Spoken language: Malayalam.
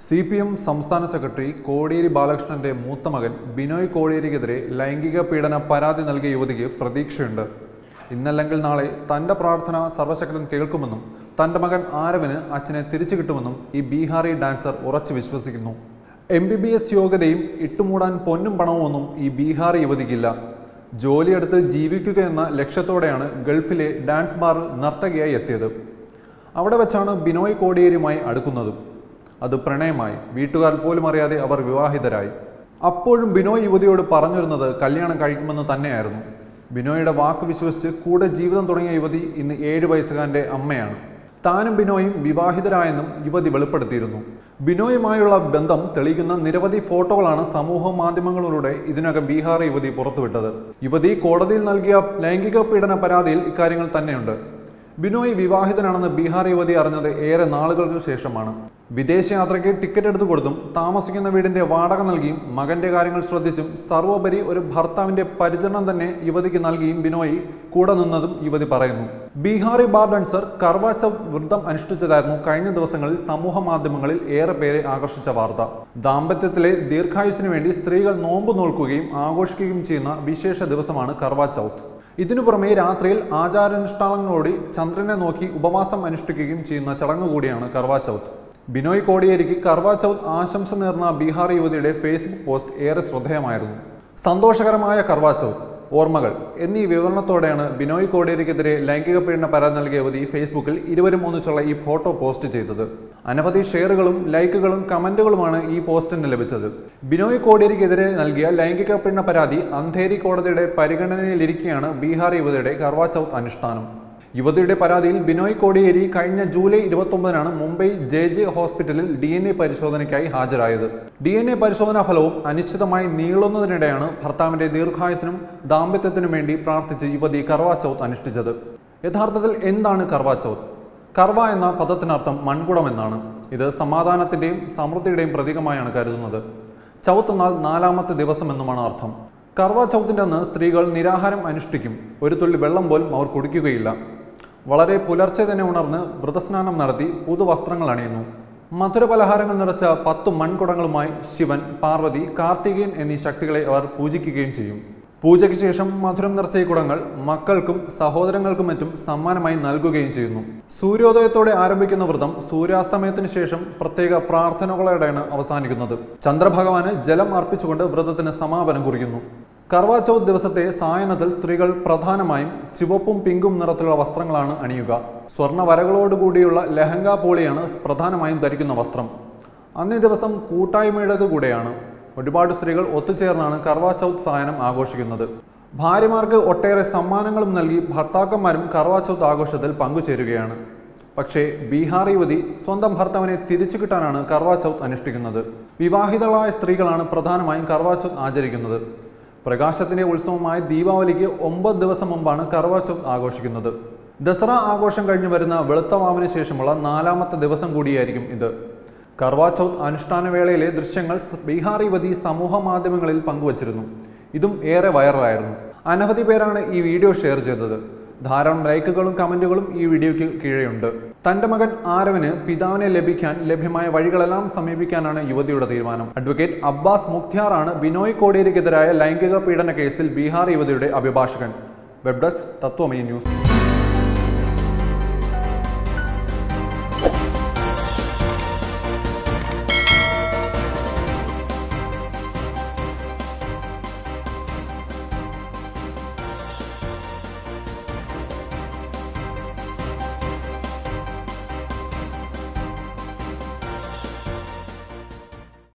സി പി എം സംസ്ഥാന സെക്രട്ടറി കോടിയേരി ബാലകൃഷ്ണന്റെ മൂത്ത മകൻ ബിനോയ് കോടിയേരിക്കെതിരെ ലൈംഗിക പീഡന പരാതി നൽകിയ യുവതിക്ക് പ്രതീക്ഷയുണ്ട് ഇന്നല്ലെങ്കിൽ നാളെ തന്റെ പ്രാർത്ഥന സർവശക്തൻ കേൾക്കുമെന്നും തന്റെ മകൻ ആരവന് അച്ഛനെ തിരിച്ചു കിട്ടുമെന്നും ഈ ബീഹാറി ഡാൻസർ ഉറച്ചു വിശ്വസിക്കുന്നു എം ബി ബി എസ് യോഗ്യതയും ഇട്ടുമൂടാൻ പൊന്നും പണവുമൊന്നും ഈ ബീഹാറി യുവതിക്കില്ല ജോലിയെടുത്ത് ജീവിക്കുക എന്ന ലക്ഷ്യത്തോടെയാണ് ഗൾഫിലെ ഡാൻസ് ബാറിൽ നർത്തകിയായി എത്തിയത് അവിടെ വെച്ചാണ് ബിനോയ് കോടിയേരിയുമായി അടുക്കുന്നതും അത് പ്രണയമായി വീട്ടുകാർ പോലും അറിയാതെ അവർ വിവാഹിതരായി അപ്പോഴും ബിനോയ് യുവതിയോട് പറഞ്ഞിരുന്നത് കല്യാണം കഴിക്കുമെന്ന് തന്നെയായിരുന്നു ബിനോയുടെ വാക്ക് വിശ്വസിച്ച് കൂടെ ജീവിതം തുടങ്ങിയ യുവതി ഇന്ന് ഏഴ് വയസ്സുകാരൻ്റെ അമ്മയാണ് താനും ബിനോയും വിവാഹിതരായെന്നും യുവതി വെളിപ്പെടുത്തിയിരുന്നു ബിനോയുമായുള്ള ബന്ധം തെളിയിക്കുന്ന നിരവധി ഫോട്ടോകളാണ് സമൂഹ മാധ്യമങ്ങളിലൂടെ ഇതിനകം ബീഹാർ യുവതി പുറത്തുവിട്ടത് യുവതി കോടതിയിൽ നൽകിയ ലൈംഗിക പീഡന പരാതിയിൽ ഇക്കാര്യങ്ങൾ തന്നെയുണ്ട് ബിനോയ് വിവാഹിതനാണെന്ന് ബീഹാർ യുവതി അറിഞ്ഞത് ഏറെ നാളുകൾക്ക് ശേഷമാണ് വിദേശയാത്രയ്ക്ക് ടിക്കറ്റ് എടുത്തു കൊടുത്തും താമസിക്കുന്ന വീടിന്റെ വാടക നൽകിയും മകന്റെ കാര്യങ്ങൾ ശ്രദ്ധിച്ചും സർവോപരി ഒരു ഭർത്താവിന്റെ പരിചരണം തന്നെ യുവതിക്ക് നൽകിയും ബിനോയ് കൂടെ നിന്നതും യുവതി പറയുന്നു ബീഹാറി ബാർ ഡാൻസർ കർവാച്ച വൃദ്ധം അനുഷ്ഠിച്ചതായിരുന്നു കഴിഞ്ഞ ദിവസങ്ങളിൽ സമൂഹ മാധ്യമങ്ങളിൽ ഏറെ പേരെ ആകർഷിച്ച വാർത്ത ദാമ്പത്യത്തിലെ ദീർഘായുസിനു വേണ്ടി സ്ത്രീകൾ നോമ്പ് നോൽക്കുകയും ആഘോഷിക്കുകയും ചെയ്യുന്ന വിശേഷ ദിവസമാണ് കർവാ ചൗത്ത് ഇതിനു പുറമെ രാത്രിയിൽ ആചാരാനുഷ്ഠാനങ്ങളോടെ ചന്ദ്രനെ നോക്കി ഉപവാസം അനുഷ്ഠിക്കുകയും ചെയ്യുന്ന ചടങ്ങ് കൂടിയാണ് കർവാ ചൗത്ത് ബിനോയ് കോടിയേരിക്ക് കർവാ ചൗത്ത് ആശംസ നേർന്ന ബീഹാർ യുവതിയുടെ ഫേസ്ബുക്ക് പോസ്റ്റ് ഏറെ ശ്രദ്ധേയമായിരുന്നു സന്തോഷകരമായ കർവാ ചൗത്ത് ഓർമ്മകൾ എന്നീ വിവരണത്തോടെയാണ് ബിനോയ് കോടിയേരിക്കെതിരെ ലൈംഗിക പീഡന പരാതി നൽകിയ യുവതി ഫേസ്ബുക്കിൽ ഇരുവരും ഒന്നിച്ചുള്ള ഈ ഫോട്ടോ പോസ്റ്റ് ചെയ്തത് അനവധി ഷെയറുകളും ലൈക്കുകളും കമന്റുകളുമാണ് ഈ പോസ്റ്റിന് ലഭിച്ചത് ബിനോയ് കോടിയേരിക്കെതിരെ നൽകിയ ലൈംഗിക പീഡന പരാതി അന്ധേരി കോടതിയുടെ പരിഗണനയിലിരിക്കെയാണ് ബീഹാർ യുവതിയുടെ കർവാ ചൗത്ത് അനുഷ്ഠാനം യുവതിയുടെ പരാതിയിൽ ബിനോയ് കോടിയേരി കഴിഞ്ഞ ജൂലൈ ഇരുപത്തൊമ്പതിനാണ് മുംബൈ ജെ ജെ ഹോസ്പിറ്റലിൽ ഡി എൻ എ പരിശോധനയ്ക്കായി ഹാജരായത് ഡി എൻ എ പരിശോധനാ ഫലവും അനിശ്ചിതമായി നീളുന്നതിനിടെയാണ് ഭർത്താവിന്റെ ദീർഘായുസിനും ദാമ്പത്യത്തിനും വേണ്ടി പ്രാർത്ഥിച്ച് യുവതി കർവാ ചൗത്ത് അനുഷ്ഠിച്ചത് യഥാർത്ഥത്തിൽ എന്താണ് കർവാ ചൗത്ത് കർവ എന്ന പദത്തിനർത്ഥം മൺകുടം എന്നാണ് ഇത് സമാധാനത്തിന്റെയും സമൃദ്ധിയുടെയും പ്രതീകമായാണ് കരുതുന്നത് ചൗത്ത് എന്നാൽ നാലാമത്തെ ദിവസം എന്നുമാണ് അർത്ഥം കർവ ചൗത്തിന്റെ അന്ന് സ്ത്രീകൾ നിരാഹാരം അനുഷ്ഠിക്കും ഒരു തുള്ളി വെള്ളം പോലും അവർ കുടിക്കുകയില്ല വളരെ പുലർച്ചെ തന്നെ ഉണർന്ന് വ്രതസ്നാനം നടത്തി പുതുവസ്ത്രങ്ങൾ അണിയുന്നു മധുരപലഹാരങ്ങൾ നിറച്ച പത്തു മൺകുടങ്ങളുമായി ശിവൻ പാർവതി കാർത്തികേയൻ എന്നീ ശക്തികളെ അവർ പൂജിക്കുകയും ചെയ്യും പൂജയ്ക്ക് ശേഷം മധുരം നിറച്ച ഈ കുടങ്ങൾ മക്കൾക്കും സഹോദരങ്ങൾക്കും മറ്റും സമ്മാനമായി നൽകുകയും ചെയ്യുന്നു സൂര്യോദയത്തോടെ ആരംഭിക്കുന്ന വ്രതം സൂര്യാസ്തമയത്തിന് ശേഷം പ്രത്യേക പ്രാർത്ഥനകളോടെയാണ് അവസാനിക്കുന്നത് ചന്ദ്രഭഗവാന് ജലം അർപ്പിച്ചുകൊണ്ട് വ്രതത്തിന് സമാപനം കുറിക്കുന്നു കർവാ ചൗത്ത് ദിവസത്തെ സായനത്തിൽ സ്ത്രീകൾ പ്രധാനമായും ചുവപ്പും പിങ്കും നിറത്തിലുള്ള വസ്ത്രങ്ങളാണ് അണിയുക സ്വർണ്ണ വരകളോടുകൂടിയുള്ള ലഹങ്ക പോളിയാണ് പ്രധാനമായും ധരിക്കുന്ന വസ്ത്രം അന്നേ ദിവസം കൂട്ടായ്മയുടേത് കൂടെയാണ് ഒരുപാട് സ്ത്രീകൾ ഒത്തുചേർന്നാണ് കർവാ ചൗത്ത് സായനം ആഘോഷിക്കുന്നത് ഭാര്യമാർക്ക് ഒട്ടേറെ സമ്മാനങ്ങളും നൽകി ഭർത്താക്കന്മാരും കർവാ ചൗത്ത് ആഘോഷത്തിൽ പങ്കുചേരുകയാണ് പക്ഷേ ബീഹാർ യുവതി സ്വന്തം ഭർത്താവിനെ തിരിച്ചു കിട്ടാനാണ് കർവാ ചൗത്ത് അനുഷ്ഠിക്കുന്നത് വിവാഹിതളായ സ്ത്രീകളാണ് പ്രധാനമായും കർവാ ചൗത്ത് ആചരിക്കുന്നത് പ്രകാശത്തിന്റെ ഉത്സവമായ ദീപാവലിക്ക് ഒമ്പത് ദിവസം മുമ്പാണ് കർവാ ചൗത്ത് ആഘോഷിക്കുന്നത് ദസറ ആഘോഷം കഴിഞ്ഞു വരുന്ന വെളുത്തവാവിന് ശേഷമുള്ള നാലാമത്തെ ദിവസം കൂടിയായിരിക്കും ഇത് കർവാ ചൗത്ത് അനുഷ്ഠാന വേളയിലെ ദൃശ്യങ്ങൾ ബീഹാർ യുവതി സമൂഹ മാധ്യമങ്ങളിൽ പങ്കുവച്ചിരുന്നു ഇതും ഏറെ വൈറലായിരുന്നു അനവധി പേരാണ് ഈ വീഡിയോ ഷെയർ ചെയ്തത് ധാരാളം ലൈക്കുകളും കമന്റുകളും ഈ വീഡിയോയ്ക്ക് കീഴെയുണ്ട് തന്റെ മകൻ ആരവന് പിതാവിനെ ലഭിക്കാൻ ലഭ്യമായ വഴികളെല്ലാം സമീപിക്കാനാണ് യുവതിയുടെ തീരുമാനം അഡ്വക്കേറ്റ് അബ്ബാസ് മുഖ്തിയാറാണ് ബിനോയ് കോടിയേരിക്കെതിരായ ലൈംഗിക പീഡന കേസിൽ ബീഹാർ യുവതിയുടെ അഭിഭാഷകൻ വെബ് ഡെസ്ക് തത്വമയി ന്യൂസ്